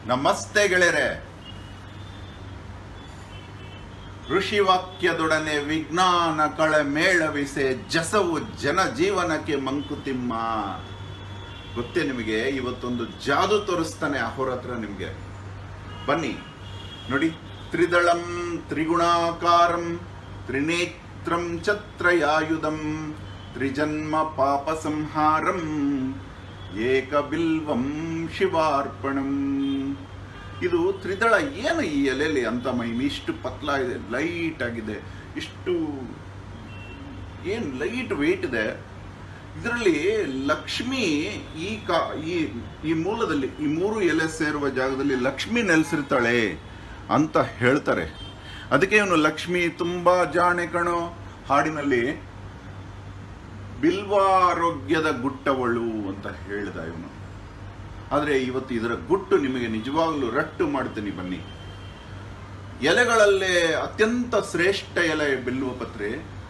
ನಮಸ್ತೆ ಗೆಳೆಯರೆ ಋಷಿವಾಕ್ಯದೊಡನೆ ವಿಜ್ಞಾನ ಕಳೆ ಮೇಳವಿಸೆ ಜಸವು ಜನ ಜೀವನಕ್ಕೆ ಮಂಕುತಿಮ್ಮ ಗೊತ್ತೇ ನಿಮಗೆ ಇವತ್ತೊಂದು ಜಾದು ತೋರಿಸ್ತಾನೆ ಅಹೋರಾತ್ರ ನಿಮಗೆ ಬನ್ನಿ ನೋಡಿ ತ್ರಿದಳಂ ತ್ರಿಗುಣಾಕಾರಂ ತ್ರಿನೇತ್ರಂ ಛತ್ರಯಾಯುಧಂ ತ್ರಿಜನ್ಮ ಪಾಪ ಸಂಹಾರಂ ಏಕಬಿಲ್ವಂ ಶಿವಾರ್ಪಣಂ ಇದು ತ್ರಿದಳ ಏನು ಈ ಎಲೆಯಲ್ಲಿ ಅಂತ ಮೈಮಿ ಇಷ್ಟು ಪತ್ಲ ಇದೆ ಲೈಟ್ ಆಗಿದೆ ಇಷ್ಟು ಏನು ಲೈಟ್ ವೆಯ್ಟ್ ಇದೆ ಇದರಲ್ಲಿ ಲಕ್ಷ್ಮಿ ಈ ಕಾ ಈ ಈ ಮೂಲದಲ್ಲಿ ಈ ಮೂರು ಎಲೆ ಸೇರುವ ಜಾಗದಲ್ಲಿ ಲಕ್ಷ್ಮಿ ನೆಲೆಸಿರ್ತಾಳೆ ಅಂತ ಹೇಳ್ತಾರೆ ಅದಕ್ಕೆ ಇವನು ಲಕ್ಷ್ಮಿ ತುಂಬಾ ಜಾಣೆ ಕಣೋ ಹಾಡಿನಲ್ಲಿ ಬಿಲ್ವಾರೋಗ್ಯದ ಗುಟ್ಟವಳು ಅಂತ ಹೇಳ್ದ ಇವನು ಆದರೆ ಇವತ್ತು ಇದರ ಗುಟ್ಟು ನಿಮಗೆ ನಿಜವಾಗ್ಲೂ ರಟ್ಟು ಮಾಡ್ತೀನಿ ಬನ್ನಿ ಎಲೆಗಳಲ್ಲೇ ಅತ್ಯಂತ ಶ್ರೇಷ್ಠ ಎಲೆ ಬಿಲ್ಲುವ ಪತ್ರೆ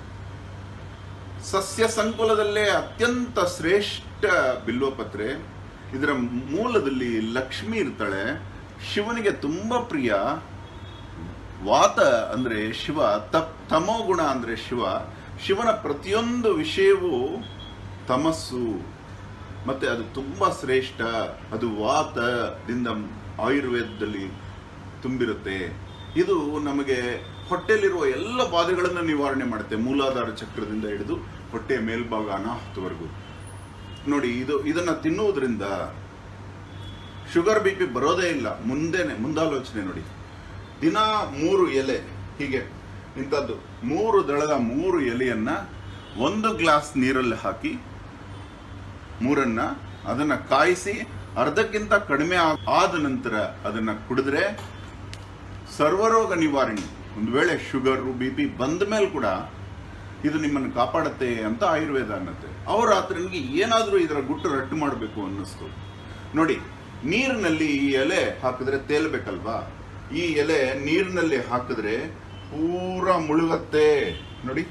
ಸಸ್ಯ ಸಂಕುಲದಲ್ಲೇ ಅತ್ಯಂತ ಶ್ರೇಷ್ಠ ಬಿಲ್ವ ಪತ್ರೆ ಇದರ ಮೂಲದಲ್ಲಿ ಲಕ್ಷ್ಮಿ ಇರ್ತಾಳೆ ಶಿವನಿಗೆ ತುಂಬಾ ಪ್ರಿಯ ವಾತ ಅಂದ್ರೆ ಶಿವ ತಪ್ ತಮೋ ಗುಣ ಅಂದ್ರೆ ಶಿವ ಶಿವನ ಪ್ರತಿಯೊಂದು ವಿಷಯವೂ ತಮಸ್ಸು ಮತ್ತೆ ಅದು ತುಂಬಾ ಶ್ರೇಷ್ಠ ಅದು ವಾತದಿಂದ ಆಯುರ್ವೇದದಲ್ಲಿ ತುಂಬಿರುತ್ತೆ ಇದು ನಮಗೆ ಹೊಟ್ಟೆಲಿರುವ ಎಲ್ಲ ಬಾಧೆಗಳನ್ನು ನಿವಾರಣೆ ಮಾಡುತ್ತೆ ಮೂಲಾಧಾರ ಚಕ್ರದಿಂದ ಹಿಡಿದು ಹೊಟ್ಟೆಯ ಮೇಲ್ಭಾಗ ಅನಾಹುತವರೆಗೂ ನೋಡಿ ಇದು ಇದನ್ನ ತಿನ್ನುವುದರಿಂದ ಶುಗರ್ ಬಿ ಪಿ ಬರೋದೇ ಇಲ್ಲ ಮುಂದೆನೆ ಮುಂದಾಲೋಚನೆ ನೋಡಿ ದಿನ ಮೂರು ಎಲೆ ಹೀಗೆ ಇಂಥದ್ದು ಮೂರು ದಳದ ಮೂರು ಎಲೆಯನ್ನ ಒಂದು ಗ್ಲಾಸ್ ನೀರಲ್ಲಿ ಹಾಕಿ ಮೂರನ್ನ ಅದನ್ನ ಕಾಯಿಸಿ ಅರ್ಧಕ್ಕಿಂತ ಕಡಿಮೆ ಆ- ಆದ ನಂತರ ಅದನ್ನ ಕುಡಿದ್ರೆ ಸರ್ವರೋಗ ನಿವಾರಣೆ ಒಂದು ವೇಳೆ ಶುಗರ್ ಬಿ ಪಿ ಬಂದ ಮೇಲೆ ಕೂಡ ಇದು ನಿಮ್ಮನ್ನು ಕಾಪಾಡುತ್ತೆ ಅಂತ ಆಯುರ್ವೇದ ಅನ್ನತ್ತೆ ಅವ್ರ ಆತನಿಗೆ ಏನಾದರೂ ಇದರ ಗುಟ್ಟು ರಟ್ಟು ಮಾಡಬೇಕು ಅನ್ನಿಸ್ತು ನೋಡಿ ನೀರಿನಲ್ಲಿ ಈ ಎಲೆ ಹಾಕಿದ್ರೆ ತೇಲ್ಬೇಕಲ್ವಾ ಈ ಎಲೆ ನೀರಿನಲ್ಲಿ ಹಾಕಿದ್ರೆ ಪೂರ ಮುಳುಗತ್ತೆ ನೋಡಿ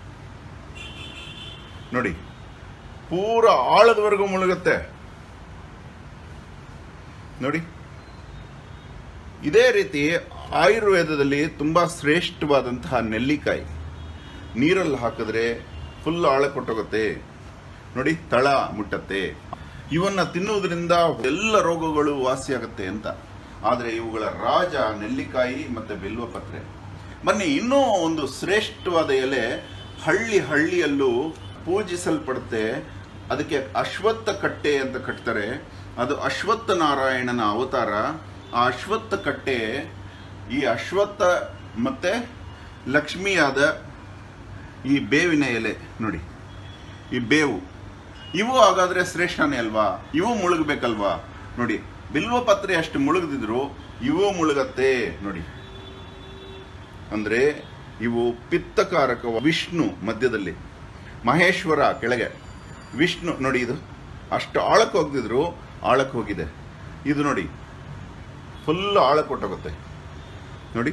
ನೋಡಿ ಪೂರ ಆಳದವರೆಗೂ ಮುಳುಗತ್ತೆ ನೋಡಿ ಇದೇ ರೀತಿ ಆಯುರ್ವೇದದಲ್ಲಿ ತುಂಬಾ ಶ್ರೇಷ್ಠವಾದಂತಹ ನೆಲ್ಲಿಕಾಯಿ ನೀರಲ್ಲಿ ಹಾಕಿದ್ರೆ ಫುಲ್ ಆಳ ಕೊಟ್ಟೋಗುತ್ತೆ ನೋಡಿ ತಳ ಮುಟ್ಟತ್ತೆ ಇವನ್ನ ತಿನ್ನುವುದರಿಂದ ಎಲ್ಲ ರೋಗಗಳು ವಾಸಿಯಾಗತ್ತೆ ಅಂತ ಆದರೆ ಇವುಗಳ ರಾಜ ನೆಲ್ಲಿಕಾಯಿ ಮತ್ತೆ ಬಿಲ್ವಪತ್ರೆ ಬನ್ನಿ ಇನ್ನೂ ಒಂದು ಶ್ರೇಷ್ಠವಾದ ಎಲೆ ಹಳ್ಳಿ ಹಳ್ಳಿಯಲ್ಲೂ ಪೂಜಿಸಲ್ಪಡುತ್ತೆ ಅದಕ್ಕೆ ಅಶ್ವತ್ಥ ಕಟ್ಟೆ ಅಂತ ಕಟ್ತಾರೆ ಅದು ಅಶ್ವತ್ಥ ನಾರಾಯಣನ ಅವತಾರ ಆ ಅಶ್ವತ್ಥ ಕಟ್ಟೆ ಈ ಅಶ್ವತ್ಥ ಮತ್ತೆ ಲಕ್ಷ್ಮಿಯಾದ ಈ ಬೇವಿನ ಎಲೆ ನೋಡಿ ಈ ಬೇವು ಇವು ಹಾಗಾದ್ರೆ ಶ್ರೇಷ್ಠನೇ ಅಲ್ವಾ ಇವು ಮುಳುಗಬೇಕಲ್ವಾ ನೋಡಿ ಬಿಲ್ವ ಪತ್ರೆ ಅಷ್ಟು ಮುಳುಗದಿದ್ರು ಇವು ಮುಳುಗತ್ತೆ ನೋಡಿ ಅಂದ್ರೆ ಇವು ಪಿತ್ತಕಾರಕ ವಿಷ್ಣು ಮಧ್ಯದಲ್ಲಿ ಮಹೇಶ್ವರ ಕೆಳಗೆ ವಿಷ್ಣು ನೋಡಿ ಇದು ಅಷ್ಟು ಆಳಕ್ಕೆ ಹೋಗ್ದಿದ್ರು ಆಳಕ್ಕೆ ಹೋಗಿದೆ ಇದು ನೋಡಿ ಫುಲ್ ಆಳ ಕೊಟ್ಟೋಗುತ್ತೆ ನೋಡಿ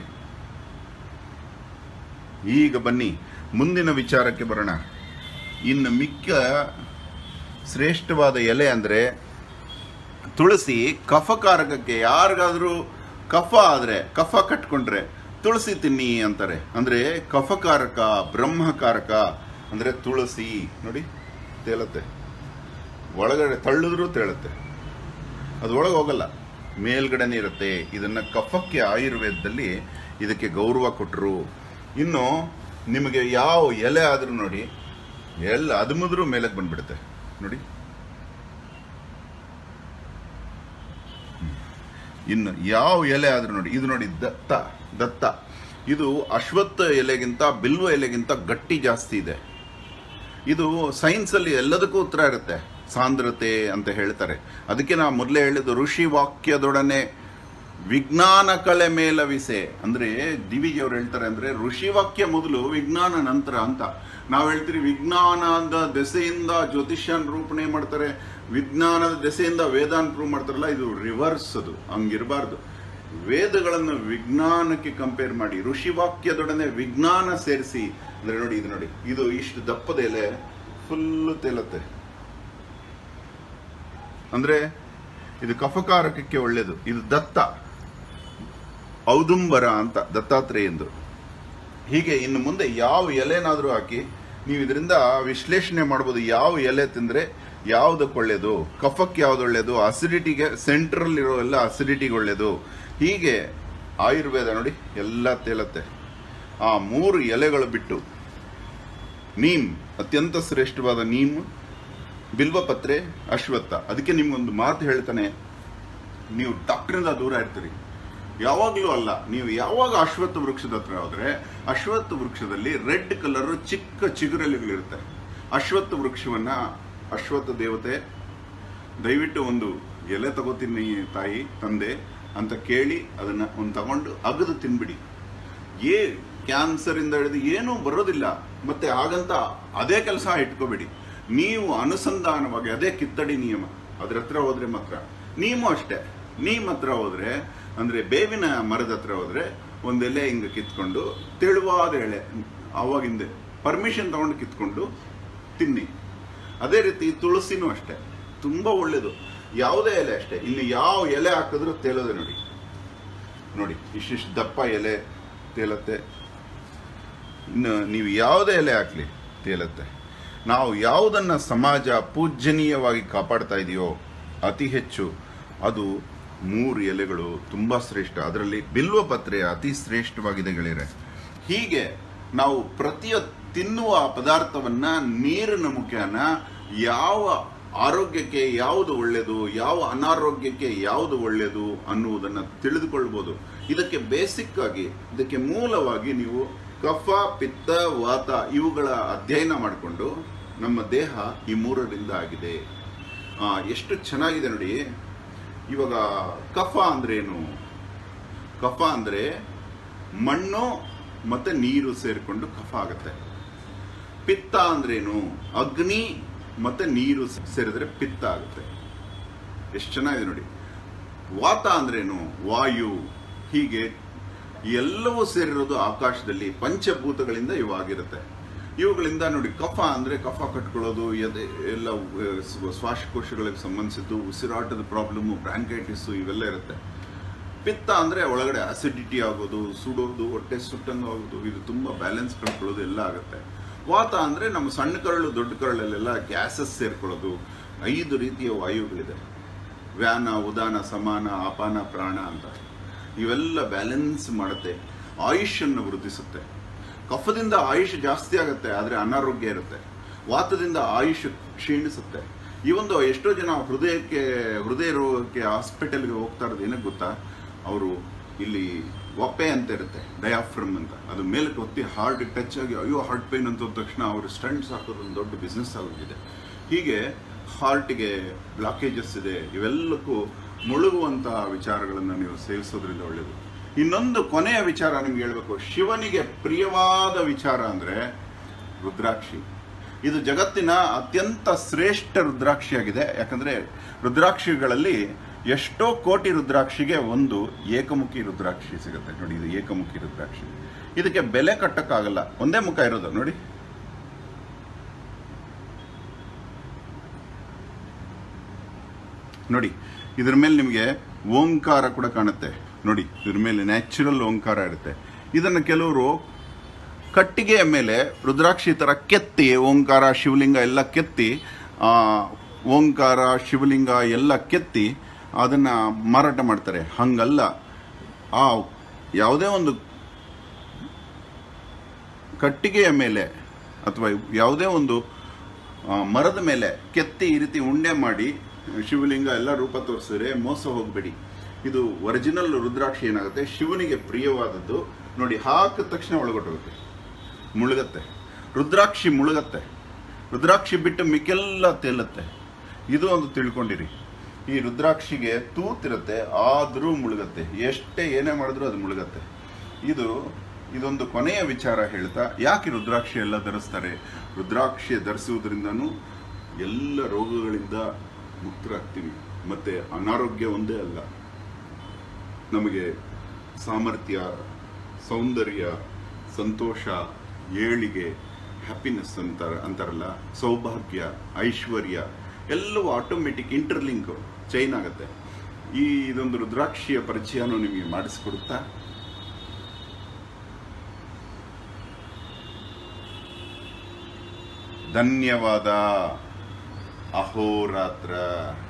ಈಗ ಬನ್ನಿ ಮುಂದಿನ ವಿಚಾರಕ್ಕೆ ಬರೋಣ ಇನ್ನು ಮಿಕ್ಕ ಶ್ರೇಷ್ಠವಾದ ಎಲೆ ಅಂದರೆ ತುಳಸಿ ಕಫಕಾರಕಕ್ಕೆ ಯಾರಿಗಾದ್ರೂ ಕಫ ಆದರೆ ಕಫ ಕಟ್ಕೊಂಡ್ರೆ ತುಳಸಿ ತಿನ್ನಿ ಅಂತಾರೆ ಅಂದರೆ ಕಫಕಾರಕ ಬ್ರಹ್ಮಕಾರಕ ಅಂದರೆ ತುಳಸಿ ನೋಡಿ ತೇಲತ್ತೆ ಒಳಗಡೆ ತಳ್ಳಿದ್ರೂ ತೇಳುತ್ತೆ ಅದು ಒಳಗೆ ಹೋಗಲ್ಲ ಮೇಲ್ಗಡೆನೇ ಇರುತ್ತೆ ಇದನ್ನ ಕಫಕ್ಕೆ ಆಯುರ್ವೇದದಲ್ಲಿ ಇದಕ್ಕೆ ಗೌರವ ಕೊಟ್ಟರು ಇನ್ನು ನಿಮಗೆ ಯಾವ ಎಲೆ ಆದ್ರೂ ನೋಡಿ ಎಲ್ಲ ಅದುಮಿದ್ರೂ ಮೇಲಕ್ಕೆ ಬಂದ್ಬಿಡುತ್ತೆ ನೋಡಿ ಇನ್ನು ಯಾವ ಎಲೆ ಆದ್ರೂ ನೋಡಿ ಇದು ನೋಡಿ ದತ್ತ ದತ್ತ ಇದು ಅಶ್ವತ್ಥ ಎಲೆಗಿಂತ ಬಿಲ್ವ ಎಲೆಗಿಂತ ಗಟ್ಟಿ ಜಾಸ್ತಿ ಇದೆ ಇದು ಸೈನ್ಸ್ ಅಲ್ಲಿ ಎಲ್ಲದಕ್ಕೂ ಉತ್ತರ ಇರುತ್ತೆ ಸಾಂದ್ರತೆ ಅಂತ ಹೇಳ್ತಾರೆ ಅದಕ್ಕೆ ನಾ ಮೊದಲೇ ಹೇಳಿದ್ದು ಋಷಿ ವಾಕ್ಯದೊಡನೆ ವಿಜ್ಞಾನ ಕಳೆ ಮೇಲವಿಸೆ ಅಂದ್ರೆ ದಿವಿಜಿಯವ್ರು ಹೇಳ್ತಾರೆ ಅಂದ್ರೆ ಋಷಿ ವಾಕ್ಯ ಮೊದಲು ವಿಜ್ಞಾನ ನಂತರ ಅಂತ ನಾವು ಹೇಳ್ತೀರಿ ವಿಜ್ಞಾನದ ದೆಸೆಯಿಂದ ಜ್ಯೋತಿಷ್ಯ ನಿರೂಪಣೆ ಮಾಡ್ತಾರೆ ವಿಜ್ಞಾನದ ದೆಸೆಯಿಂದ ವೇದಾನ್ ಪ್ರೂವ್ ಮಾಡ್ತಾರಲ್ಲ ಇದು ರಿವರ್ಸ್ ಅದು ಹಂಗಿರಬಾರ್ದು ವೇದಗಳನ್ನು ವಿಜ್ಞಾನಕ್ಕೆ ಕಂಪೇರ್ ಮಾಡಿ ಋಷಿ ವಾಕ್ಯದೊಡನೆ ವಿಜ್ಞಾನ ಸೇರಿಸಿ ಅಂದ್ರೆ ನೋಡಿ ಇದು ನೋಡಿ ಇದು ಇಷ್ಟು ದಪ್ಪದ ಎಲೆ ಫುಲ್ ತೇಲತ್ತೆ ಅಂದ್ರೆ ಇದು ಕಫಕಾರಕಕ್ಕೆ ಒಳ್ಳೆಯದು ಇದು ದತ್ತ ಔದುಂಬರ ಅಂತ ದತ್ತಾತ್ರೇಯಂದು ಹೀಗೆ ಇನ್ನು ಮುಂದೆ ಯಾವ ಎಲೆನಾದರೂ ಹಾಕಿ ನೀವು ಇದರಿಂದ ವಿಶ್ಲೇಷಣೆ ಮಾಡ್ಬೋದು ಯಾವ ಎಲೆ ತಿಂದರೆ ಯಾವುದಕ್ಕೆ ಒಳ್ಳೆಯದು ಕಫಕ್ಕೆ ಯಾವ್ದು ಒಳ್ಳೆಯದು ಅಸಿಡಿಟಿಗೆ ಸೆಂಟ್ರಲ್ ಇರೋ ಎಲ್ಲ ಅಸಿಡಿಟಿಗೆ ಒಳ್ಳೆಯದು ಹೀಗೆ ಆಯುರ್ವೇದ ನೋಡಿ ಎಲ್ಲ ತೇಲತ್ತೆ ಆ ಮೂರು ಎಲೆಗಳು ಬಿಟ್ಟು ನೀಮ್ ಅತ್ಯಂತ ಶ್ರೇಷ್ಠವಾದ ನೀಮ್ ಬಿಲ್ವಪತ್ರೆ ಅಶ್ವತ್ಥ ಅದಕ್ಕೆ ನಿಮ್ಗೊಂದು ಮಾತು ಹೇಳ್ತಾನೆ ನೀವು ಡಾಕ್ಟ್ರಿಂದ ದೂರ ಇರ್ತೀರಿ ಯಾವಾಗಲೂ ಅಲ್ಲ ನೀವು ಯಾವಾಗ ಅಶ್ವತ್ಥ ವೃಕ್ಷದ ಹತ್ರ ಹೋದ್ರೆ ಅಶ್ವತ್ಥ ವೃಕ್ಷದಲ್ಲಿ ರೆಡ್ ಕಲರ್ ಚಿಕ್ಕ ಚಿಗುರೆಲೆಗಳಿರುತ್ತೆ ಅಶ್ವತ್ಥ ವೃಕ್ಷವನ್ನ ಅಶ್ವತ್ಥ ದೇವತೆ ದಯವಿಟ್ಟು ಒಂದು ಎಲೆ ತಗೋತೀನಿ ತಾಯಿ ತಂದೆ ಅಂತ ಕೇಳಿ ಅದನ್ನ ಒಂದು ತಗೊಂಡು ಅಗದು ತಿನ್ಬಿಡಿ ಏ ಕ್ಯಾನ್ಸರ್ ಇಂದ ಹಿಡಿದು ಏನೂ ಬರೋದಿಲ್ಲ ಮತ್ತೆ ಹಾಗಂತ ಅದೇ ಕೆಲಸ ಇಟ್ಕೋಬೇಡಿ ನೀವು ಅನುಸಂಧಾನವಾಗಿ ಅದೇ ಕಿತ್ತಡಿ ನಿಯಮ ಅದ್ರ ಹತ್ರ ಹೋದ್ರೆ ಮಾತ್ರ ನೀವು ಅಷ್ಟೇ ನೀಮ್ ಹತ್ರ ಹೋದ್ರೆ ಅಂದ್ರೆ ಬೇವಿನ ಮರದ ಹತ್ರ ಹೋದ್ರೆ ಒಂದೆಲೆ ಹಿಂಗ ಕಿತ್ಕೊಂಡು ತೆಳುವಾದ ಎಳೆ ಅವಾಗಿಂದೆ ಪರ್ಮಿಷನ್ ತಗೊಂಡು ಕಿತ್ಕೊಂಡು ತಿನ್ನಿ ಅದೇ ರೀತಿ ತುಳಸಿನೂ ಅಷ್ಟೇ ತುಂಬಾ ಒಳ್ಳೇದು ಯಾವುದೇ ಎಲೆ ಅಷ್ಟೇ ಇನ್ನು ಯಾವ ಎಲೆ ಹಾಕಿದ್ರೂ ತೇಲೋದೆ ನೋಡಿ ನೋಡಿ ಇಷ್ಟಿಷ್ಟು ದಪ್ಪ ಎಲೆ ತೇಲತ್ತೆ ಇನ್ನು ನೀವು ಯಾವುದೇ ಎಲೆ ಹಾಕ್ಲಿ ತೇಲತ್ತೆ ನಾವು ಯಾವುದನ್ನ ಸಮಾಜ ಪೂಜ್ಯನೀಯವಾಗಿ ಕಾಪಾಡ್ತಾ ಇದೆಯೋ ಅತಿ ಹೆಚ್ಚು ಅದು ಮೂರು ಎಲೆಗಳು ತುಂಬಾ ಶ್ರೇಷ್ಠ ಅದರಲ್ಲಿ ಬಿಲ್ವ ಪತ್ರೆ ಅತಿ ಶ್ರೇಷ್ಠವಾಗಿದೆ ಗೆಳೆಯರೆ ಹೀಗೆ ನಾವು ಪ್ರತಿಯ ತಿನ್ನುವ ಪದಾರ್ಥವನ್ನ ನೀರಿನ ಮುಖೇನ ಯಾವ ಆರೋಗ್ಯಕ್ಕೆ ಯಾವುದು ಒಳ್ಳೆಯದು ಯಾವ ಅನಾರೋಗ್ಯಕ್ಕೆ ಯಾವುದು ಒಳ್ಳೆಯದು ಅನ್ನುವುದನ್ನು ತಿಳಿದುಕೊಳ್ಬೋದು ಇದಕ್ಕೆ ಬೇಸಿಕ್ ಆಗಿ ಇದಕ್ಕೆ ಮೂಲವಾಗಿ ನೀವು ಕಫ ಪಿತ್ತ ವಾತ ಇವುಗಳ ಅಧ್ಯಯನ ಮಾಡಿಕೊಂಡು ನಮ್ಮ ದೇಹ ಈ ಮೂರರಿಂದ ಆಗಿದೆ ಆ, ಎಷ್ಟು ಚೆನ್ನಾಗಿದೆ ನೋಡಿ ಇವಾಗ ಕಫ ಅಂದ್ರೇನು ಕಫ ಅಂದ್ರೆ ಮಣ್ಣು ಮತ್ತೆ ನೀರು ಸೇರಿಕೊಂಡು ಕಫ ಆಗುತ್ತೆ ಪಿತ್ತ ಅಂದ್ರೇನು ಅಗ್ನಿ ಮತ್ತೆ ನೀರು ಸೇರಿದ್ರೆ ಪಿತ್ತ ಆಗುತ್ತೆ ಎಷ್ಟು ಚೆನ್ನಾಗಿದೆ ನೋಡಿ ವಾತ ಅಂದ್ರೇನು ವಾಯು ಹೀಗೆ ಎಲ್ಲವೂ ಸೇರಿರೋದು ಆಕಾಶದಲ್ಲಿ ಪಂಚಭೂತಗಳಿಂದ ಇವಾಗಿರುತ್ತೆ ಇವುಗಳಿಂದ ನೋಡಿ ಕಫ ಅಂದ್ರೆ ಕಫ ಕಟ್ಕೊಳ್ಳೋದು ಎದೆ ಎಲ್ಲ ಆ, ಸ್ವ- ಶ್ವಾಸಕೋಶಗಳಿಗೆ ಸಂಬಂಧಿಸಿದ್ದು ಉಸಿರಾಟದ ಪ್ರಾಬ್ಲಮ್ ಬ್ರಾಂಕೈಟಿಸ್ ಇವೆಲ್ಲ ಇರುತ್ತೆ ಪಿತ್ತ ಅಂದ್ರೆ ಒಳಗಡೆ ಅಸಿಡಿಟಿ ಆಗೋದು ಸುಡೋದು ಹೊಟ್ಟೆ ಸುಟ್ಟಂಗೆ ಆಗೋದು ಇದು ತುಂಬಾ ಬ್ಯಾಲೆನ್ಸ್ ಕಳ್ಕೊಳ್ಳೋದು ಎಲ್ಲ ಆಗುತ್ತೆ ವಾತ ಅಂದ್ರೆ ನಮ್ಮ ಸಣ್ಣ ಕರಳು ದೊಡ್ಡ ಕರಳಲ್ಲೆಲ್ಲ ಗ್ಯಾಸಸ್ ಸೇರ್ಕೊಳ್ಳೋದು ಐದು ರೀತಿಯ ವಾಯುಗಳಿದೆ ವ್ಯಾನ ಉದಾನ ಸಮಾನ ಅಪಾನ ಪ್ರಾಣ ಅಂತ ಇವೆಲ್ಲ ಬ್ಯಾಲೆನ್ಸ್ ಮಾಡುತ್ತೆ ಆಯುಷನ್ನು ವೃದ್ಧಿಸುತ್ತೆ ಕಫದಿಂದ ಆಯುಷ್ ಜಾಸ್ತಿ ಆಗುತ್ತೆ ಆದರೆ ಅನಾರೋಗ್ಯ ಇರುತ್ತೆ ವಾತದಿಂದ ಆಯುಷ್ ಕ್ಷೀಣಿಸುತ್ತೆ ಈ ಒಂದು ಎಷ್ಟೋ ಜನ ಹೃದಯಕ್ಕೆ ಹೃದಯ ರೋಗಕ್ಕೆ ಹಾಸ್ಪಿಟಲ್ಗೆ ಹೋಗ್ತಾ ಇರೋದು ಏನಕ್ಕೆ ಗೊತ್ತಾ ಅವರು ಇಲ್ಲಿ ಒಪ್ಪೆ ಅಂತ ಇರುತ್ತೆ ಡಯಾಫ್ರಮ್ ಅಂತ ಅದು ಮೇಲಕ್ಕೆ ಒತ್ತಿ ಹಾರ್ಟ್ ಟಚ್ ಆಗಿ ಅಯ್ಯೋ ಹಾರ್ಟ್ ಪೇನ್ ಅಂತ ಹೋದ ತಕ್ಷಣ ಅವರು ಸ್ಟಂಟ್ಸ್ ಹಾಕೋದು ಒಂದು ದೊಡ್ಡ ಬಿಸ್ನೆಸ್ ಆಗೋಗಿದೆ ಹೀಗೆ ಹಾರ್ಟ್ಗೆ ಬ್ಲಾಕೇಜಸ್ ಇದೆ ಇವೆಲ್ಲಕ್ಕೂ ಮುಳುಗುವಂತಹ ವಿಚಾರಗಳನ್ನು ನೀವು ಸೇವಿಸೋದ್ರಿಂದ ಒಳ್ಳೆಯದು ಇನ್ನೊಂದು ಕೊನೆಯ ವಿಚಾರ ನಿಮ್ಗೆ ಹೇಳ್ಬೇಕು ಶಿವನಿಗೆ ಪ್ರಿಯವಾದ ವಿಚಾರ ಅಂದ್ರೆ ರುದ್ರಾಕ್ಷಿ ಇದು ಜಗತ್ತಿನ ಅತ್ಯಂತ ಶ್ರೇಷ್ಠ ರುದ್ರಾಕ್ಷಿಯಾಗಿದೆ ಯಾಕಂದ್ರೆ ರುದ್ರಾಕ್ಷಿಗಳಲ್ಲಿ ಎಷ್ಟೋ ಕೋಟಿ ರುದ್ರಾಕ್ಷಿಗೆ ಒಂದು ಏಕಮುಖಿ ರುದ್ರಾಕ್ಷಿ ಸಿಗುತ್ತೆ ನೋಡಿ ಇದು ಏಕಮುಖಿ ರುದ್ರಾಕ್ಷಿ ಇದಕ್ಕೆ ಬೆಲೆ ಕಟ್ಟಕ್ಕಾಗಲ್ಲ ಒಂದೇ ಮುಖ ಇರೋದು ನೋಡಿ ನೋಡಿ ಇದ್ರ ಮೇಲೆ ನಿಮಗೆ ಓಂಕಾರ ಕೂಡ ಕಾಣುತ್ತೆ ನೋಡಿ ಇದ್ರ ಮೇಲೆ ನ್ಯಾಚುರಲ್ ಓಂಕಾರ ಇರುತ್ತೆ ಇದನ್ನು ಕೆಲವರು ಕಟ್ಟಿಗೆಯ ಮೇಲೆ ರುದ್ರಾಕ್ಷಿ ಥರ ಕೆತ್ತಿ ಓಂಕಾರ ಶಿವಲಿಂಗ ಎಲ್ಲ ಕೆತ್ತಿ ಆ, ಓಂಕಾರ ಶಿವಲಿಂಗ ಎಲ್ಲ ಕೆತ್ತಿ ಅದನ್ನು ಮಾರಾಟ ಮಾಡ್ತಾರೆ ಹಂಗಲ್ಲ ಆ ಯಾವುದೇ ಒಂದು ಕಟ್ಟಿಗೆಯ ಮೇಲೆ ಅಥವಾ ಯಾವುದೇ ಒಂದು ಆ, ಮರದ ಮೇಲೆ ಕೆತ್ತಿ ಈ ರೀತಿ ಉಂಡೆ ಮಾಡಿ ಶಿವಲಿಂಗ ಎಲ್ಲ ರೂಪ ತೋರಿಸಿದ್ರೆ ಮೋಸ ಹೋಗಬೇಡಿ ಇದು ಒರಿಜಿನಲ್ ರುದ್ರಾಕ್ಷಿ ಏನಾಗುತ್ತೆ ಶಿವನಿಗೆ ಪ್ರಿಯವಾದದ್ದು ನೋಡಿ ಹಾಕಿದ ತಕ್ಷಣ ಒಳಗೊಟ್ಟೋಗುತ್ತೆ ಮುಳುಗತ್ತೆ ರುದ್ರಾಕ್ಷಿ ಮುಳುಗತ್ತೆ ರುದ್ರಾಕ್ಷಿ ಬಿಟ್ಟು ಮಿಕ್ಕೆಲ್ಲ ತೇಲತ್ತೆ ಇದು ಒಂದು ತಿಳ್ಕೊಂಡಿರಿ ಈ ರುದ್ರಾಕ್ಷಿಗೆ ತೂತಿರುತ್ತೆ ಆದರೂ ಮುಳುಗತ್ತೆ ಎಷ್ಟೇ ಏನೇ ಮಾಡಿದ್ರೂ ಅದು ಮುಳುಗತ್ತೆ ಇದು ಇದೊಂದು ಕೊನೆಯ ವಿಚಾರ ಹೇಳ್ತಾ ಯಾಕೆ ರುದ್ರಾಕ್ಷಿ ಎಲ್ಲ ಧರಿಸ್ತಾರೆ ರುದ್ರಾಕ್ಷಿ ಧರಿಸುವುದರಿಂದನೂ ಎಲ್ಲ ರೋಗಗಳಿಂದ ಮುಕ್ತರಾಗ್ತೀವಿ ಮತ್ತೆ ಅನಾರೋಗ್ಯ ಒಂದೇ ಅಲ್ಲ ನಮಗೆ ಸಾಮರ್ಥ್ಯ ಸೌಂದರ್ಯ ಸಂತೋಷ ಏಳಿಗೆ ಹ್ಯಾಪಿನೆಸ್ ಅಂತಾರ ಅಂತಾರಲ್ಲ ಸೌಭಾಗ್ಯ ಐಶ್ವರ್ಯ ಎಲ್ಲವೂ ಆಟೋಮೆಟಿಕ್ ಇಂಟರ್ಲಿಂಕ್ ಚೈನ್ ಆಗುತ್ತೆ ಈ ಇದೊಂದು ರುದ್ರಾಕ್ಷಿಯ ಪರಿಚಯನೂ ನಿಮಗೆ ಮಾಡಿಸ್ಕೊಡುತ್ತಾ ಧನ್ಯವಾದ ಅಹೋರಾತ್ರ